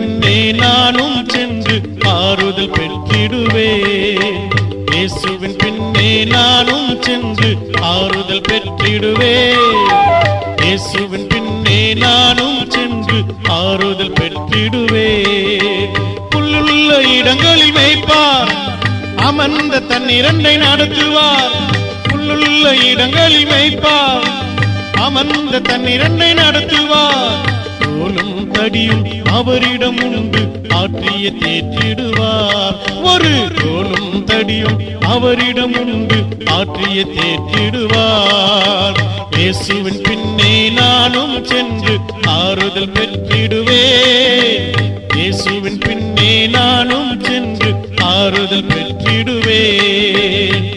பின்னே நானும் சென்று ஆறுதல் பெற்றிடுவேன் இயேசுவின் பின்னே நானும் சென்று ஆறுதல் பெற்றிடுவேன் இயேசுவின் பின்னே நானும் சென்று ஆறுதல் பெற்றிடுவேன் புல்லுள்ள இடங்களில் மேய்ப்பார் அமர்ந்த தன் இரண்டை நடத்துவார் புல்லுள்ள இடங்களில் மேய்ப்பார் அமர்ந்த தன் இரண்டை நடத்துவார் கோலும் தடியும் அவரிடம் உண்டு ஆற்றிய தேற்றிடுவார் ஒரு கோலும் தடியும் அவரிடம் உண்டு ஆற்றிய தேற்றிடுவார் இயேசுவின் பின்னே நானும் சென்று ஆறுதல் பெற்றிடுவேன் இயேசுவின் பின்னே நானும் சென்று ஆறுதல் பெற்றிடுவேன்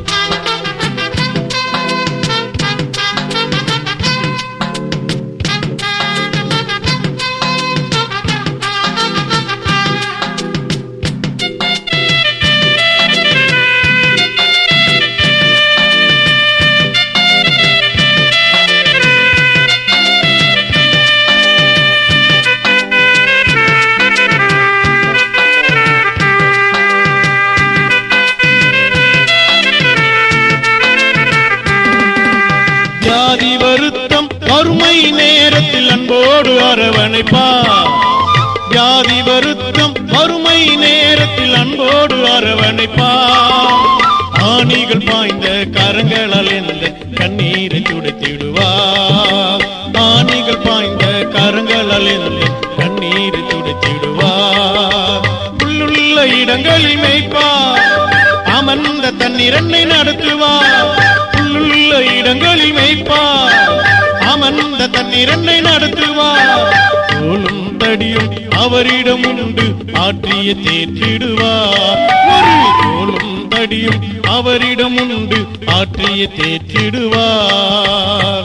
வியாதி வருத்தம் வறுமை நேரத்தில் அன்போடு அரவணைப்பார் வியாதி வருத்தம் வறுமை நேரத்தில் அன்போடு அரவணைப்பார் ஆணிகள் பாய்ந்த கரங்களால் எந்த கண்ணீரை துடைத்திடுவார் ஆணிகள் பாய்ந்த கரங்களால் எந்த கண்ணீரை துடைத்திடுவார் உள்ளுள்ள இடங்களில் மேய்ப்பார் அமர்ந்த தன்னிரண்டை நடத்துவார் உள்ளுள்ள இடங்களில் மேய்ப்பார் அமர்ந்த தன்னிரண்டை நடத்துவார் தோளும் தடியும் அவரிடம் உண்டு ஆற்றிய தேற்றிடுவார் ஒரு தோளும் தடியும் அவரிடம் உண்டு ஆற்றிய தேற்றிடுவார்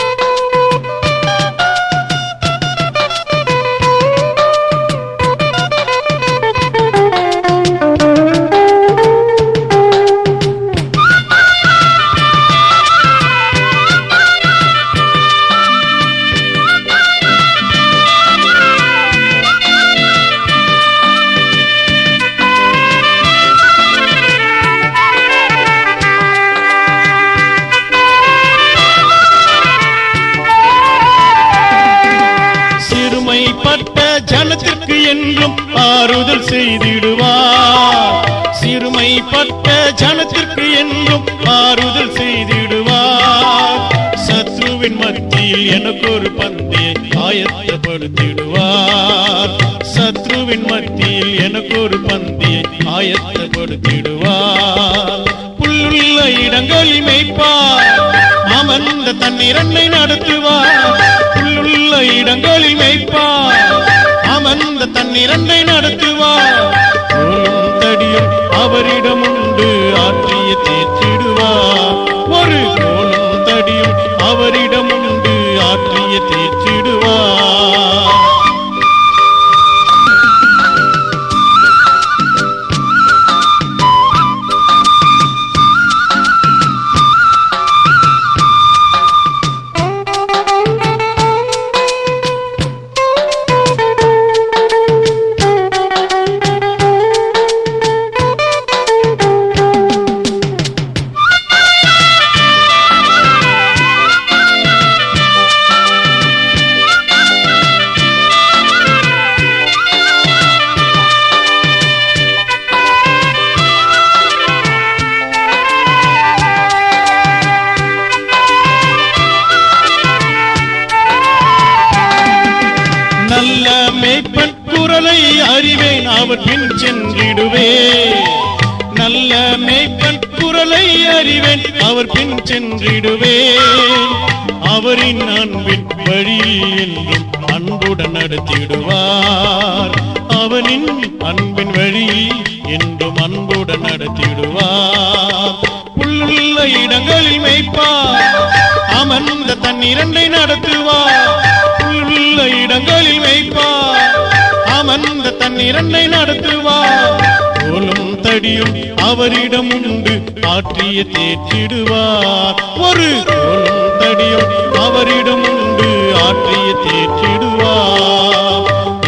சிறுமைப்பட்ட ஜனத்திற்கு என்றும் ஆறுதல் செய்திடுவார் சிறுமைப்பட்ட ஜனத்திற்கு என்றும் ஆறுதல் செய்திடுவார் சத்ருவின் மத்தியில் எனக்கு ஒரு பந்தியை ஆயத்தப்படுத்திடுவார் சத்ருவின் மத்தியில் எனக்கு ஒரு பந்தியை ஆயத்தப்படுத்திடுவார் புல்லுள்ள இடங்களில் மேய்ப்பார் அமர்ந்த தன் இரண்டை நடத்துவார் புல்லுள்ள இடங்களில் மேய்ப்பார் அமர்ந்த தன் இரண்டை நடத்துவார் கோலும் தடியும் அவரிடம் உண்டு ஆற்றிய தேற்றிடுவார் ஒரு கோலும் தடியும் அவரிடம் உண்டு ஆற்றிய தேற்றிடுவார் நல்ல மேய்ப்பன் குரலை அறிவேன் அவர் பின் சென்றிடுவேன் நல்ல மேய்ப்பன் குரலை அறிவேன் அவர் பின் சென்றிடுவேன் அவரின் அன்பின் வழியில் என்றும் அன்புடன் நடத்திடுவார் அவனின் அன்பின் வழியில் என்றும் அன்புடன் நடத்திடுவார் புல்லுள்ள இடங்களில் மேய்ப்பார் அமர்ந்த தன் இரண்டை நடத்துவார் புல்லுள்ள இடங்களில் மேய்ப்பார் அமர்ந்த தன் இரண்டை நடத்துவார் கோலும் தடியும் அவரிடம் உண்டு ஆற்றிய தேற்றிடுவார் ஒரு கோலும் தடியும் அவரிடம் உண்டு ஆற்றிய தேற்றிடுவார்